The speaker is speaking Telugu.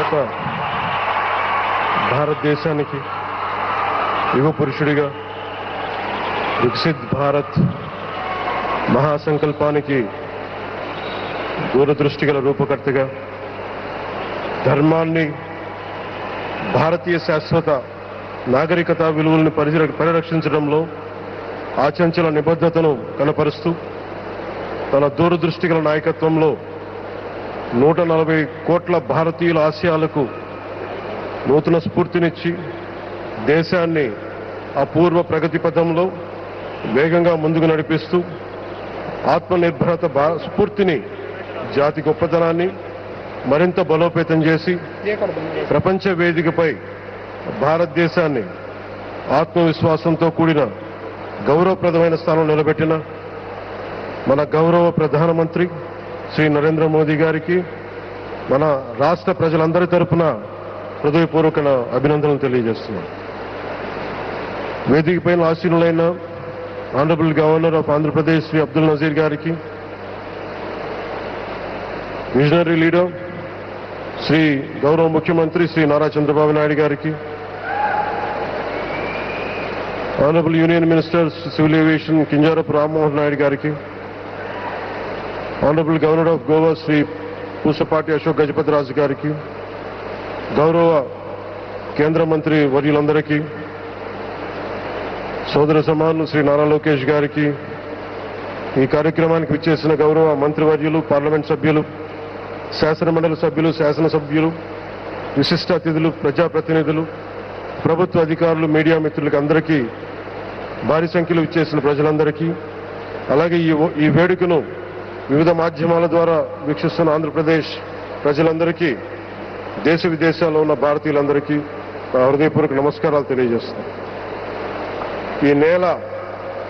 నవభారత భారతదేశానికి యువ పురుషుడిగా వికసిత్ భారత్ మహాసంకల్పానికి దూరదృష్టి గల రూపకర్తగా ధర్మాన్ని భారతీయ శాశ్వత నాగరికత విలువలను పరిర- పరిరక్షించడంలో ఆచంచల నిబద్ధతను కనపరుస్తూ తన దూరదృష్టి గల నాయకత్వంలో నూట నలభై కోట్ల భారతీయుల ఆశయాలకు నూతన స్ఫూర్తినిచ్చి దేశాన్ని అపూర్వ ప్రగతి పథంలో వేగంగా ముందుకు నడిపిస్తూ ఆత్మనిర్భరత భా స్ఫూర్తిని జాతి గొప్పతనాన్ని మరింత బలోపేతం చేసి ప్రపంచ వేదికపై భారతదేశాన్ని ఆత్మవిశ్వాసంతో కూడిన గౌరవప్రదమైన స్థానం నిలబెట్టిన మన గౌరవ ప్రధానమంత్రి శ్రీ నరేంద్ర మోదీ గారికి మన రాష్ట్ర ప్రజలందరి తరపున హృదయపూర్వక అభినందనలు తెలియజేస్తున్నాను వేదిక పైన ఆశీనులైన honourable governor of Andhra Pradesh Shri Abdul Nazir గారికి విజనరీ లీడర్ శ్రీ గౌరవ ముఖ్యమంత్రి శ్రీ నారా చంద్రబాబు నాయుడు గారికి honourable union minister civil aviation Kinjarapu Rammohan Naidu గారికి honourable governor of Goa Shri Pusapati Ashok Gajapathi Raju గారికి గౌరవ కేంద్ర మంత్రి వర్యులందరికీ సోదర సమానులు శ్రీ నారా లోకేష్ గారికి ఈ కార్యక్రమానికి విచ్చేసిన గౌరవ మంత్రివర్యులు పార్లమెంట్ సభ్యులు శాసనమండలి సభ్యులు శాసనసభ్యులు విశిష్ట అతిథులు ప్రజాప్రతినిధులు ప్రభుత్వ అధికారులు మీడియా మిత్రులకు అందరికీ భారీ సంఖ్యలో విచ్చేసిన ప్రజలందరికీ అలాగే ఈ ఈ వేడుకను వివిధ మాధ్యమాల ద్వారా వీక్షిస్తున్న ఆంధ్రప్రదేశ్ ప్రజలందరికీ దేశ విదేశాల్లో ఉన్న భారతీయులందరికీ నా హృదయపూర్వక నమస్కారాలు తెలియజేస్తున్నాను ఈ నేల